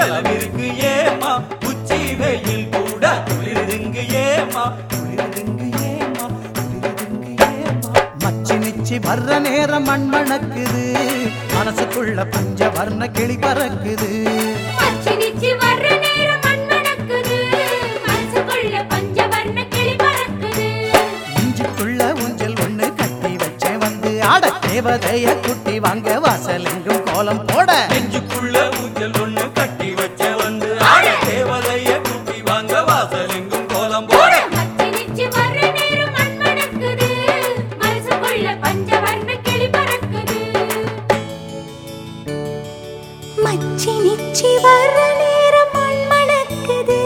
செலவிருக்கு ஏமா உச்சி வெயில் கூட குளிருதுங்க ஏமா குளிருதுங்க ஏமா குளிருதுங்க ஏமா மச்சி நிச்சி வர்ற நேரம் மண் மணக்குது மனசுக்குள்ள பஞ்ச வர்ண கிளி பறக்குது பச்சை நிச்சி வர்ற நேரம் மண் மணக்குது மனசுக்குள்ள பஞ்சவர்ண கிளி பறக்குது இஞ்சிக்குள்ள ஊஞ்சல் ஒண்ணு கட்டி வச்சேன் வந்து ஆட தேவதைய குட்டி வாங்க வாசல் எங்கும் கோலம் போட நெஞ்சுக்குள்ள ஊஞ்சல் ஒண்ணு கட்டி வச்ச வந்து ஆட தேவதைய கூட்டி வாங்க வாசல் எங்கும் கோலம் போட பச்சை நிச்சி வர்ற நேரம் மண் மணக்குது மனசுக்குள்ள பஞ்சவர்ண கிளி பறக்குது மச்சி நிச்சி வர்ற நேரம் மண் மணக்குது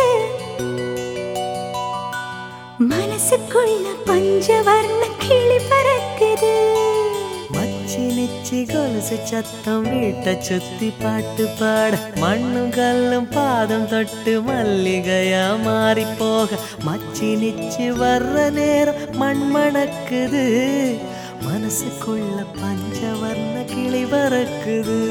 மனசுக்குள்ள பஞ்சவர்ண கிளி பறக்குது மச்சி நிச்சி கொலுசு சத்தம் வீட்டை சுத்தி பாட்டு பாட மண்ணும் கல்லும் பாதம் தொட்டு மல்லிகையா மாறி போக மச்சி நிச்சி வர்ற நேரம் மண் மணக்குது மனசுக்குள்ள பஞ்சவர்ண கிளி பறக்குது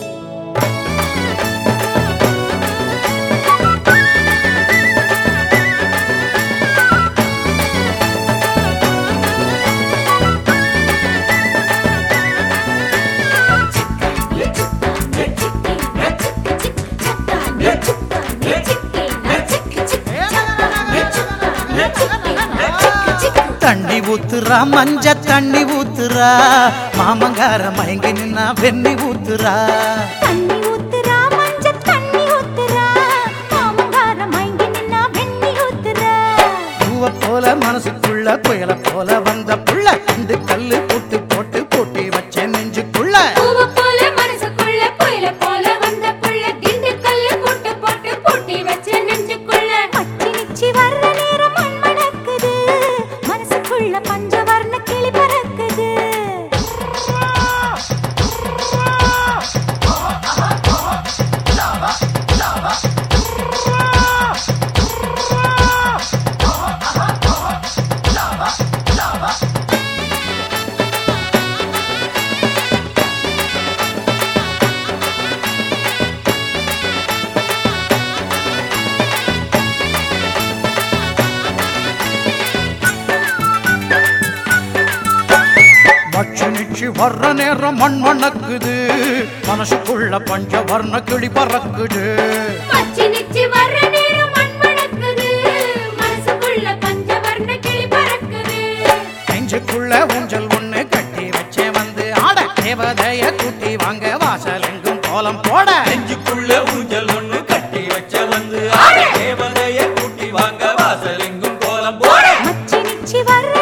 தண்ணி ஊத்துறா மஞ்ச தண்ணி ஊத்துறா மாமங்கார மயங்கி நின்னா வெண்ணி ஊத்துறா தண்ணி ஊத்துறா மஞ்ச தண்ணி ஊத்துறா மாமங்கார மயங்கி நின்னா வெண்ணி ஊத்துறா பூவ போல மனசுக்குள்ள புயல போல வந்த புள்ள ரெண்டு கல்லு போட்டு போட்டு பூட்டி வச்சேன் நெஞ்சுக்குள்ள பூவ போல மனசுக்குள்ள புயல போல வந்த புள்ள திண்டுக்கல்ல போட்டு போட்டு பூட்டி வச்ச நெஞ்சுக்குள்ள பச்சை நிச்சி வர்ற நேரம் மண் மணக்குது மனசுக்குள்ள பஞ்சவர்ண கிளி பறக்குது மச்சு நிச்சு வர்ற நேரம் மண் மணக்குது மனசுக்குள்ள பஞ்ச வர்ண கிளி பறக்குது பச்சை நிச்சி வர்ற நேரம் மண் மணக்குது மனசுக்குள்ள பஞ்சவர்ண கிளி பறக்குது நெஞ்சுக்குள்ள ஊஞ்சல் ஒண்ணு கட்டி வச்சேன் வந்து ஆட தேவதைய கூட்டி வாங்க வாசல் எங்கும் கோலம் போட நெஞ்சுக்குள்ள ஊஞ்சல் ஒண்ணு கட்டி வச்ச வந்து ஆட தேவதைய கூட்டி வாங்க வாசல் எங்கும் கோலம் போட மச்சி நிச்சி வர்ற